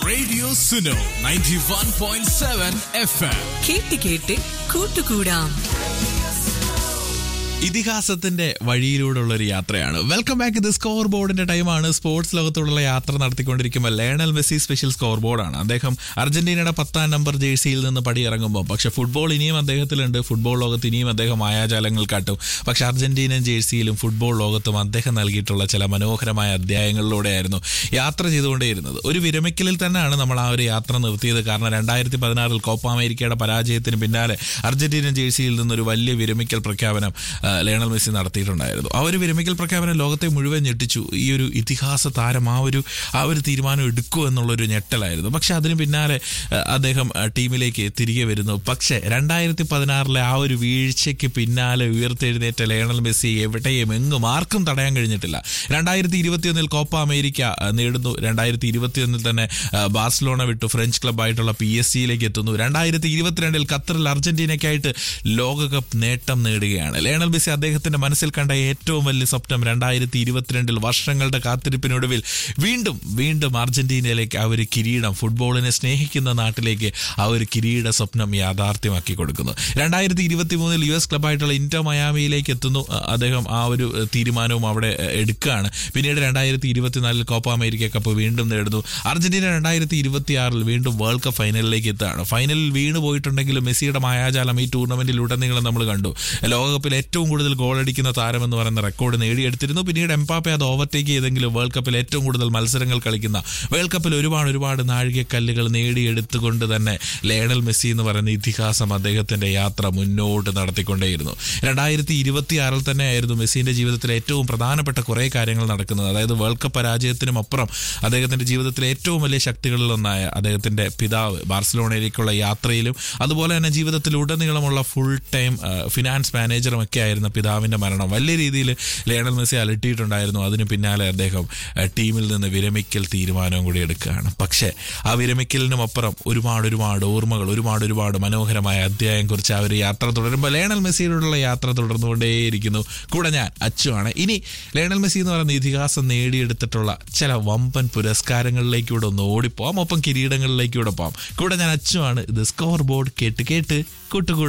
Radio Suno 91.7 FM. കേട്ട് കേട്ട് കൂട്ടുകൂടാം ഇതിഹാസത്തിന്റെ വഴിയിലൂടെയുള്ള ഒരു യാത്രയാണ് വെൽക്കം ബാക്ക് ഇത് സ്കോർ ബോർഡിന്റെ ടൈമാണ് സ്പോർട്സ് ലോകത്തോടുള്ള യാത്ര നടത്തിക്കൊണ്ടിരിക്കുമ്പോൾ ലയണൽ മെസ്സി സ്പെഷ്യൽ സ്കോർ ബോർഡാണ് അദ്ദേഹം അർജന്റീനയുടെ പത്താം നമ്പർ ജേഴ്സിയിൽ നിന്ന് പടിയിറങ്ങുമ്പോൾ പക്ഷെ ഫുട്ബോൾ ഇനിയും അദ്ദേഹത്തിലുണ്ട് ഫുട്ബോൾ ലോകത്ത് ഇനിയും അദ്ദേഹം മായാജാലങ്ങൾ കാട്ടും പക്ഷെ അർജന്റീനൻ ജേഴ്സിയിലും ഫുട്ബോൾ ലോകത്തും അദ്ദേഹം നൽകിയിട്ടുള്ള ചില മനോഹരമായ അധ്യായങ്ങളിലൂടെയായിരുന്നു യാത്ര ചെയ്തുകൊണ്ടേയിരുന്നത് ഒരു വിരമിക്കലിൽ തന്നെയാണ് നമ്മൾ ആ ഒരു യാത്ര നിർത്തിയത് കാരണം രണ്ടായിരത്തി പതിനാറിൽ കോപ്പ അമേരിക്കയുടെ പരാജയത്തിന് പിന്നാലെ അർജന്റീനൻ ജേഴ്സിയിൽ നിന്നൊരു വലിയ വിരമിക്കൽ പ്രഖ്യാപനം ആ, ലയണൽ മെസ്സി നടത്തിയിട്ടുണ്ടായിരുന്നു ആ ഒരു വിരമിക്കൽ പ്രഖ്യാപനം ലോകത്തെ മുഴുവൻ ഞെട്ടിച്ചു ഈ ഒരു ഇതിഹാസ താരം ആ ഒരു ആ ഒരു തീരുമാനം എടുക്കൂ എന്നുള്ളൊരു ഞെട്ടലായിരുന്നു പക്ഷെ അതിന് പിന്നാലെ ആ, അദ്ദേഹം ആ, ടീമിലേക്ക് തിരികെ വരുന്നു പക്ഷേ രണ്ടായിരത്തി പതിനാറിലെ ആ ഒരു വീഴ്ചയ്ക്ക് പിന്നാലെ ഉയർത്തെഴുന്നേറ്റ ലയണൽ മെസ്സി എവിടെയും എങ്ങും ആർക്കും തടയാൻ കഴിഞ്ഞിട്ടില്ല രണ്ടായിരത്തി ഇരുപത്തിയൊന്നിൽ കോപ്പ അമേരിക്ക ആ, നേടുന്നു രണ്ടായിരത്തി ഇരുപത്തിയൊന്നിൽ തന്നെ ആ, ബാഴ്സലോണ വിട്ടു ഫ്രഞ്ച് ക്ലബ്ബായിട്ടുള്ള പി എസ് സിയിലേക്ക് എത്തുന്നു രണ്ടായിരത്തി ഇരുപത്തിരണ്ടിൽ ഖത്തറിൽ അർജന്റീനയ്ക്കായിട്ട് ലോകകപ്പ് നേട്ടം നേടുകയാണ് ലയണൽ മെസ്സി അദ്ദേഹത്തിന്റെ മനസ്സിൽ കണ്ട ഏറ്റവും വലിയ സ്വപ്നം രണ്ടായിരത്തി ഇരുപത്തിരണ്ടിൽ വർഷങ്ങളുടെ കാത്തിരിപ്പിനൊടുവിൽ വീണ്ടും വീണ്ടും അർജന്റീനയിലേക്ക് ആ ഒരു കിരീടം ഫുട്ബോളിനെ സ്നേഹിക്കുന്ന നാട്ടിലേക്ക് ആ ഒരു കിരീട സ്വപ്നം യാഥാർത്ഥ്യമാക്കി കൊടുക്കുന്നു രണ്ടായിരത്തി ഇരുപത്തി മൂന്നിൽ യു എസ് ക്ലബ്ബായിട്ടുള്ള ഇന്റർ മയാമിയിലേക്ക് എത്തുന്നു അ- അദ്ദേഹം ആ ഒരു എ, തീരുമാനവും അവിടെ എ, എടുക്കുകയാണ് പിന്നീട് രണ്ടായിരത്തി ഇരുപത്തിനാലിൽ കോപ്പ അമേരിക്ക കപ്പ് വീണ്ടും നേടുന്നു അർജന്റീന രണ്ടായിരത്തി ഇരുപത്തി ആറിൽ വീണ്ടും വേൾഡ് കപ്പ് ഫൈനലിലേക്ക് എത്തുകയാണ് ഫൈനലിൽ വീണ് പോയിട്ടുണ്ടെങ്കിലും മെസ്സിയുടെ മായാജാലം ഈ ടൂർണമെന്റിലുടനീളം നമ്മൾ കണ്ടു ലോകകപ്പിൽ ഏറ്റവും കൂടുതൽ ഗോൾ അടിക്കുന്ന താരം എന്ന് പറയുന്ന റെക്കോർഡ് നേടിയെടുത്തിരുന്നു പിന്നീട് എംപാപ്പെ അത് ഓവർടേക്ക് ചെയ്തെങ്കിലും വേൾഡ് കപ്പിൽ ഏറ്റവും കൂടുതൽ മത്സരങ്ങൾ കളിക്കുന്ന വേൾഡ് കപ്പിൽ ഒരുപാട് ഒരുപാട് നാഴികക്കല്ലുകൾ നേടിയെടുത്തുകൊണ്ട് തന്നെ ലയണൽ മെസ്സി എന്ന് പറയുന്ന ഇതിഹാസം അദ്ദേഹത്തിന്റെ യാത്ര മുന്നോട്ട് നടത്തിക്കൊണ്ടേയിരുന്നു രണ്ടായിരത്തി ഇരുപത്തി ആറിൽ തന്നെ ആയിരുന്നു മെസ്സിന്റെ ജീവിതത്തിലെ ഏറ്റവും പ്രധാനപ്പെട്ട കുറേ കാര്യങ്ങൾ നടക്കുന്നത് അതായത് വേൾഡ് കപ്പ് പരാജയത്തിനും അപ്പുറം അദ്ദേഹത്തിന്റെ ജീവിതത്തിലെ ഏറ്റവും വലിയ ശക്തികളിലൊന്നായ അദ്ദേഹത്തിന്റെ പിതാവ് ബാർസലോണയിലേക്കുള്ള യാത്രയിലും അതുപോലെ തന്നെ ജീവിതത്തിലുടനീളമുള്ള ഫുൾ ടൈം ഫിനാൻസ് മാനേജറും ഒക്കെ ആയിരുന്ന പിതാവിന്റെ മരണം വലിയ രീതിയിൽ ലയണൽ മെസ്സി അലട്ടിയിട്ടുണ്ടായിരുന്നു അതിന് പിന്നാലെ അദ്ദേഹം ആ, ടീമിൽ നിന്ന് വിരമിക്കൽ തീരുമാനവും കൂടി എടുക്കുകയാണ് പക്ഷേ ആ വിരമിക്കലിനും അപ്പുറം ഒരുപാട് ഒരുപാട് ഓർമ്മകൾ ഒരുപാട് ഒരുപാട് മനോഹരമായ അധ്യായം കുറിച്ച് ആ ഒരു യാത്ര തുടരുമ്പോൾ ലയണൽ മെസ്സിയോടുള്ള യാത്ര തുടർന്നുകൊണ്ടേയിരിക്കുന്നു കൂടെ ഞാൻ അച്ചുവാണ് ഇനി ലയണൽ മെസ്സി എന്ന് പറയുന്ന ഇതിഹാസം നേടിയെടുത്തിട്ടുള്ള ചില വമ്പൻ പുരസ്കാരങ്ങളിലേക്കൂടെ ഒന്ന് ഓടിപ്പോവാം ഒപ്പം കിരീടങ്ങളിലേക്കൂടെ പോവാം കൂടെ ഞാൻ അച്ചുവാണ് ഇത് സ്കോർ ബോർഡ് കേട്ട് കേട്ട് കൂട്ടുകൂടാം